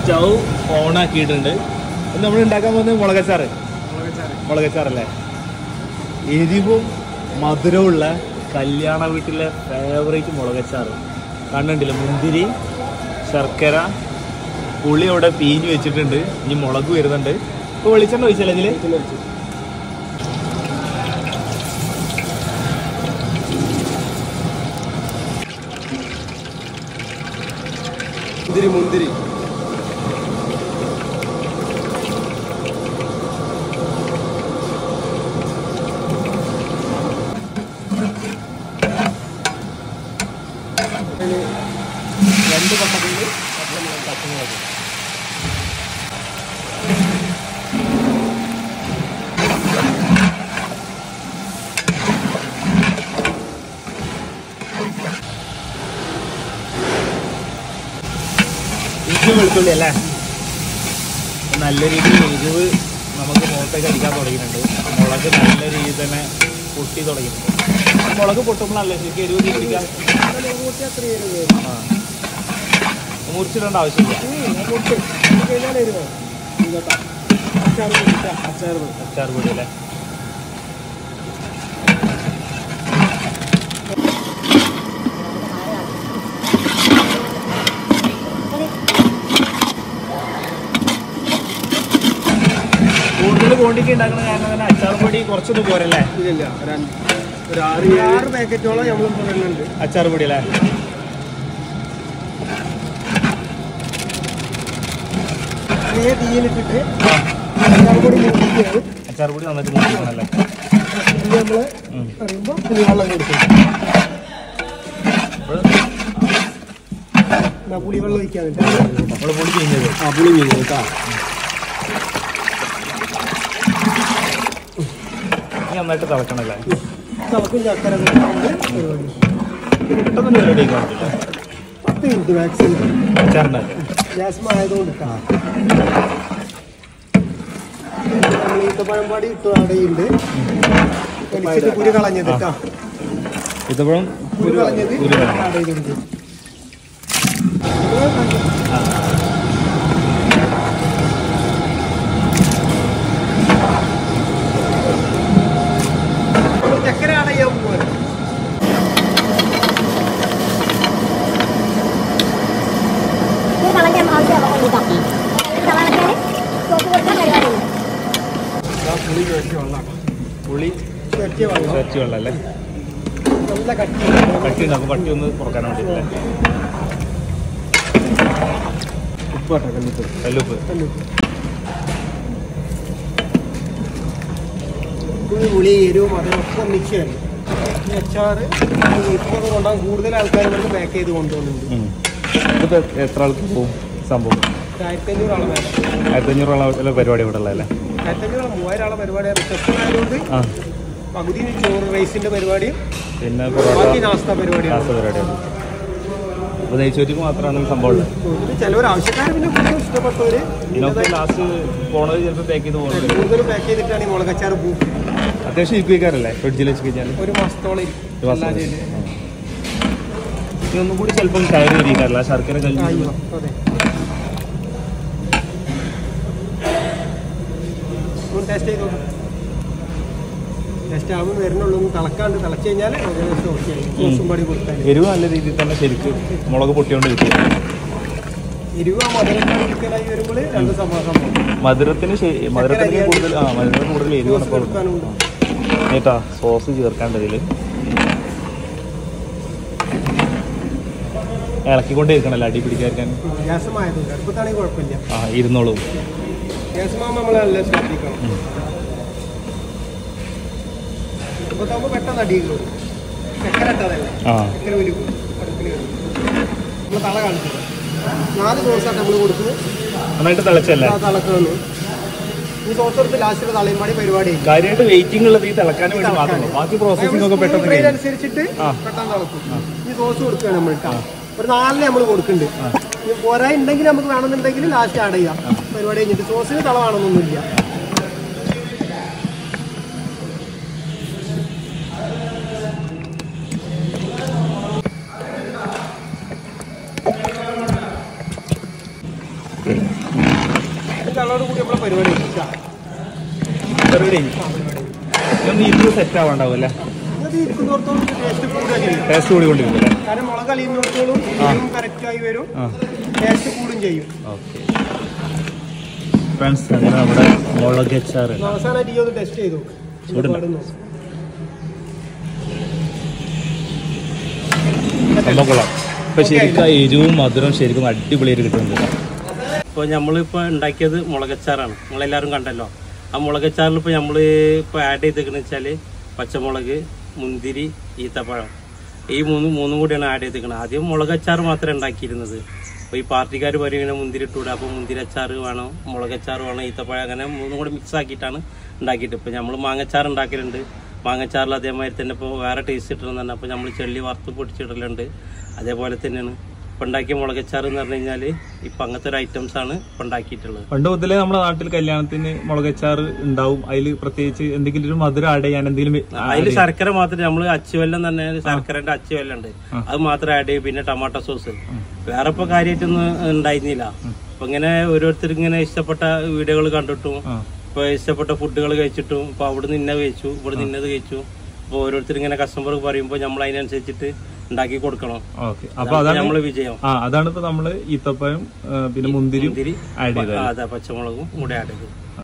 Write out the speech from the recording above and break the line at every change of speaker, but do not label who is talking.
Stove on ആക്കിയിട്ടുണ്ട് ഇന്ന് നമ്മൾ ഉണ്ടാക്കാൻ പോകുന്നത് മുളകച്ചാറ് മുളകച്ചാറല്ലേ എരിവും മധുരമുള്ള കല്യാണ വീട്ടിലെ ഫേവറേറ്റ് മുളകച്ചാറ് കണ്ടിട്ടില്ല മുന്തിരി ശർക്കര പുളി അവിടെ പീഞ്ഞ് വെച്ചിട്ടുണ്ട് ഇനി മുളക് വരുന്നുണ്ട് ഇപ്പോൾ വെളിച്ചെണ്ണ ഒഴിച്ചല്ലേ ഇതില്
മുന്തിരി മുന്തിരി
രണ്ട് പച്ചക്കറി പച്ചമുളക് ഇഞ്ചി വെളുത്തുള്ളി അല്ലേ നല്ല രീതിയിൽ എരിവ് നമുക്ക് മുഖത്തേക്ക് അടിക്കാൻ തുടങ്ങിയിട്ടുണ്ട് മുളക് നല്ല രീതിയിൽ തന്നെ പൊട്ടി തുടങ്ങിയിട്ടുണ്ട് മുളക് പൊട്ടുമ്പോഴല്ലേ ശരിക്കും എരിവ് തിരിപ്പിക്കാൻ ആ മുറിച്ചിടേണ്ട ആവശ്യമില്ല അച്ചാർ പൊടി അല്ലേ കൂടുതൽ ക്വാണ്ടിറ്റി ഉണ്ടാക്കുന്ന കാരണം തന്നെ അച്ചാർ പൊടി കുറച്ചൊന്നും പോരല്ലേ
ഇതില്ല ഒരു ആറ് ആറ് പാക്കറ്റോളം നമ്മൾ പറയുന്നുണ്ട്
അച്ചാർ പൊടി അല്ലേ
ചെറിയ തീയിലിട്ടിട്ട് അച്ചാർപ്പൊടി മൂപ്പിക്കുകയാണ്
അച്ചാർ പൊടി നന്നായിട്ട് മുറിക്കണല്ലേ
ഇത് നമ്മൾ
ഉം.
പറയുമ്പോൾ പുളിവെള്ളം കൊടുക്കും
അപ്പോൾ
എന്നാ പുളിവെള്ളം ഒഴിക്കാൻ
നമ്മൾ പൊടി ചെയ്യുന്നത്
ആ പുളി മീൻ കേട്ടോ
ഇനി നന്നായിട്ട് തിളക്കണല്ലേ
തിളക്കും ചക്കര കൊടുക്കുന്നത് പരിപാടി
പെട്ടെന്ന് റെഡി ആക്കാൻ പറ്റില്ല
പത്ത് മിനിറ്റ് മാക്സിമം
അച്ചാറിനൊക്കെ
ഗ്യാസ് ആയതുകൊണ്ട് കേട്ടോ നമ്മൾ ഈത്തപ്പഴംപാടി ഇട്ടു അവിടെയുണ്ട് വലിച്ചിട്ട് കുരു കളഞ്ഞത് കേട്ടോ
ഇതിപ്പോഴും
കുരു കളഞ്ഞത്
കുരു കളഞ്ഞത്.
ആഡ് ചെയ്ത് കൊടുക്കും ചക്കര ആഡ് ചെയ്യാൻ പോവാണ്
ഇത് കളഞ്ഞാൽ ആവശ്യം കൊടുക്കാം കളഞ്ഞാൽ സോപ്പ് കൊടുക്കാൻ പരിപാടിയില്ല
പുളി ചേർത്ത് വെള്ളം
പുളി
ചേർത്തിയ വെള്ളം
ചേർച്ച വെള്ളം അല്ലേ
നല്ല കട്ടി
കട്ടി ഉണ്ട് അപ്പോൾ കട്ടി ഒന്ന് കുറക്കാൻ വേണ്ടിയില്ലേ
ഉപ്പാട്ടോ കല്ലിട്ട്
കല്ലുപ്പ്
പുളി പുളി എരിവും അതിനൊക്കെ മിക്സാണ് ഈ അച്ചാറ് ഇപ്പോൾ കൊണ്ടാൽ കൂടുതൽ ആൾക്കാർ നമുക്ക് പാക്ക് ചെയ്ത് കൊണ്ടുപോകുന്നുണ്ട്
ഉം. ഇതിപ്പോൾ എത്ര ആൾക്ക് പോകും സംഭവം
ആയിരത്തി അഞ്ഞൂറ് ആളെ വേണം
ആയിരത്തി അഞ്ഞൂറുള്ള പരിപാടി ഇവിടെ ഉള്ളതല്ലേ
ആയിരത്തി അഞ്ഞൂറ് മൂവായിരം ആളെ പരിപാടി റിസപ്ഷൻ ആയതുകൊണ്ട്
ആ
പകുതി ചോറ് റൈസിന്റെ പരിപാടിയും
പിന്നെ
ബാക്കി
പൊറോട്ട
നാസ്ത പരിപാടിയാണ്
ഗ്യാസ് പരിപാടിയാണ് അപ്പോൾ നെയ്ച്ചോറ്റിക്ക് മാത്രമാണ് ഈ സംഭവം ഉള്ളത്
ഇതിൽ ചിലവർ ആവശ്യക്കാർ പിന്നെ കൂടുതൽ ഇഷ്ടപ്പെട്ടവര്
ഇതിനൊക്കെ ലാസ്റ്റ് പോണത് ചിലപ്പോൾ പാക്ക് ചെയ്ത് പോകുന്നത്
കൂടുതൽ പാക്ക് ചെയ്തിട്ടാണ് ഈ മുളകച്ചാറ് പോകും
അത്യാവശ്യം ഇരിപ്പിക്കാറല്ലേ ഫ്രിഡ്ജിൽ വെച്ച് കഴിഞ്ഞാൽ
ഒരു മാസത്തോളം ഇരിക്കും.
ഒരു മാസം
എല്ലാം ചെയ്ത്.
ഇനി ഒന്നും കൂടി ചിലപ്പം കയറി ഇരിക്കാറില്ല ശർക്കര
ആ,
കല്ല്
അയ്യോ, അതെ ഒന്ന് ടേസ്റ്റ് ചെയ്ത് നോക്കാം ടേസ്റ്റ് ആവുമ്പോൾ വരുന്നുള്ളൂ ഒന്ന് തിളക്കാണ്ട് തിളച്ച് കഴിഞ്ഞാൽ ഏകദേശം ഓക്കെ ആയി സോസും പടി കൊടുത്താൽ
എരിവ് നല്ല രീതിയിൽ തന്നെ ശരിക്ക് മുളക് പൊട്ടിയോണ്ട് കിട്ടും
എരിവ് ആ മധുരം കഴിക്കലായി വരുമ്പോൾ രണ്ട് സംഭവം സംഭവം
മധുരത്തിന് ശേ- മധുരത്തിന് കൂടുതൽ ആ മധുരത്തിന് കൂടുതൽ എരിവാണ് ഇപ്പോൾ
കൊടുക്കാനുണ്ട്
കേട്ടാ സോസ് ചേർക്കാണ്ട് ഇതിൽ ഇളക്കിക്കൊണ്ടേ ഇരിക്കണല്ലോ അടി പിടിക്കാതിരിക്കാൻ
ഗ്യാസുമായതുകൊണ്ട് അടുപ്പത്താണെങ്കിൽ കുഴപ്പമില്ല
ആ ഇരുന്നോളൂ
ഗ്യാസുമാകുമ്പോൾ നമ്മൾ നല്ല ശ്രദ്ധിക്കണം അടുപ്പത്താകുമ്പോൾ പെട്ടെന്ന് അടിയുള്ളൂ ചക്കര ഇട്ടതല്ലേ
ആ
ചക്കര വലിക്കും അടുപ്പിൽ നമ്മൾ തള കാണിച്ചത് നാല് ദിവസമായിട്ട് നമ്മൾ കൊടുക്കുന്നു
നന്നായിട്ട് തിളച്ചല്ലേ
ആ തളക്കുന്നു ഈ സോസ് എടുത്ത് ലാസ്റ്റ് തളയുമ്പാടി പരിപാടി
കാര്യമായിട്ട് വെയിറ്റിംഗ് ഉള്ളത് ഈ തിളക്കാനും വേണ്ടി മാത്രമേ ബാക്കി പ്രോസസ്സിംഗ് ഒക്കെ പെട്ടെന്ന് കഴിയും
അനുസരിച്ചിട്ട്
ആ.
പെട്ടെന്ന് തിളക്കും ഈ സോസ് കൊടുക്കുകയാണ് നമ്മൾ ട്ടാ. ഒരു നാലിന് നമ്മൾ കൊടുക്കുന്നുണ്ട് ഇനി പോരാ ഉണ്ടെങ്കിൽ നമുക്ക് വേണമെന്നുണ്ടെങ്കിൽ ലാസ്റ്റ് ആഡ് ചെയ്യാം പരിപാടി കഴിഞ്ഞിട്ട് സോസിന് തള വേണമെന്നൊന്നുമില്ല ഇത് കളറോട് കൂടി നമ്മളെ പരിപാടി കഴിക്കാം
പരിപാടി ഇതൊന്ന് ഇത് സെറ്റ് ആവാണ്ടാവും അല്ലേ
ഇത് ഇരിക്കുന്നിടത്തോളം ടേസ്റ്റ് കൂടുക ചെയ്യും
ടേസ്റ്റ് കൂടി കൊണ്ടിരിക്കും അല്ലേ
കാരണം മുളക് അലിയുന്നിടത്തോളം എരിവും correct ആയി വരും
ആ
ടേസ്റ്റ് കൂടും ചെയ്യും
ഓക്കെ ഫ്രണ്ട്സ് അങ്ങനെ നമ്മുടെ മുളകച്ചാറ്
ഇന്ന് അവസാനമായിട്ട് ഈ ഒന്ന് ടെസ്റ്റ് ചെയ്തു
ചൂടുണ്ട്. സംഭവം കൊള്ളാം ഇപ്പൊ ശരിക്കും ആ എരിവും മധുരവും ശരിക്കും അടിപൊളിയായിട്ട് കിട്ടുന്നുണ്ട്
ഇപ്പോൾ നമ്മളിപ്പോൾ ഉണ്ടാക്കിയത് മുളകച്ചാറാണ് നിങ്ങളെല്ലാവരും കണ്ടല്ലോ ആ മുളകച്ചാറിൽ ഇപ്പോൾ നമ്മൾ ഇപ്പോൾ ആഡ് ചെയ്തേക്കുന്നത് വെച്ചാൽ പച്ചമുളക് മുന്തിരി ഈത്തപ്പഴം ഈ മൂന്ന് മൂന്നും കൂടിയാണ് ആഡ് ചെയ്തേക്കുന്നത് ആദ്യം മുളകച്ചാർ മാത്രമേ ഉണ്ടാക്കിയിരുന്നത് അപ്പോൾ ഈ പാർട്ടിക്കാർ പറയും ഇങ്ങനെ മുന്തിരി ഇട്ടൂടെ അപ്പോൾ മുന്തിരി അച്ചാർ വേണം മുളകച്ചാർ വേണം ഈത്തപ്പഴം അങ്ങനെ മൂന്നും കൂടി മിക്സ് ആക്കിയിട്ടാണ് ഉണ്ടാക്കിയിട്ട് ഇപ്പോൾ നമ്മൾ മാങ്ങച്ചാർ ഉണ്ടാക്കലുണ്ട് മാങ്ങച്ചാറിൽ അതേമാതിരി തന്നെ ഇപ്പോൾ വേറെ ടേസ്റ്റ് ഇട്ടിരുന്നുണ്ട് അപ്പോൾ നമ്മൾ ചെള്ളി വറുത്ത് പൊടിച്ചിടലുണ്ട് അതേപോലെ തന്നെയാണ് ഇപ്പം ഉണ്ടാക്കിയ മുളകച്ചാർ എന്ന് പറഞ്ഞു കഴിഞ്ഞാൽ ഇപ്പം അങ്ങനത്തെ ഒരു ഐറ്റംസ് ആണ് ഇപ്പം ഉണ്ടാക്കിയിട്ടുള്ളത്
പണ്ട് മുതലേ നമ്മുടെ നാട്ടിൽ കല്യാണത്തിന് മുളകച്ചാറ് ഉണ്ടാവും അതിൽ പ്രത്യേകിച്ച് എന്തെങ്കിലും ഒരു മധുരം ആഡ് ചെയ്യാൻ എന്തെങ്കിലും
അതിൽ ശർക്കര മാത്രമേ നമ്മൾ അച്ചുവെല്ലം തന്നെ ശർക്കരന്റെ അച്ചുവെല്ലം ഉണ്ട് അത് മാത്രം ആഡ് ചെയ്യും പിന്നെ ടൊമാറ്റോ സോസ് വേറെ ഇപ്പൊ കാര്യമായിട്ടൊന്നും ഉണ്ടായിരുന്നില്ല അപ്പൊ ഇങ്ങനെ ഓരോരുത്തർ ഇങ്ങനെ ഇഷ്ടപ്പെട്ട വീഡിയോകൾ കണ്ടിട്ടും
ആ.
ഇപ്പൊ ഇഷ്ടപ്പെട്ട ഫുഡുകൾ കഴിച്ചിട്ടും ഇപ്പൊ അവിടെ നിന്ന് ഇന്ന കഴിച്ചു ഇവിടെ നിന്ന് ഇന്നത് കഴിച്ചു അപ്പൊ ഓരോരുത്തർ ഇങ്ങനെ കസ്റ്റമർ പറയുമ്പോൾ നമ്മൾ അതിനനുസരിച്ചിട്ട് ഉണ്ടാക്കി കൊടുക്കണം
ഓക്കെ അപ്പൊ അതാണ്
നമ്മള് വിജയം
ആ അതാണ് ഇപ്പൊ നമ്മള് ഈത്തപ്പഴം ആ, പിന്നെ മുന്തിരിയും
മുന്തിരി
ആഡ് ചെയ്തത്
അതെ പച്ചമുളകും കൂടെ ആഡ് ചെയ്തു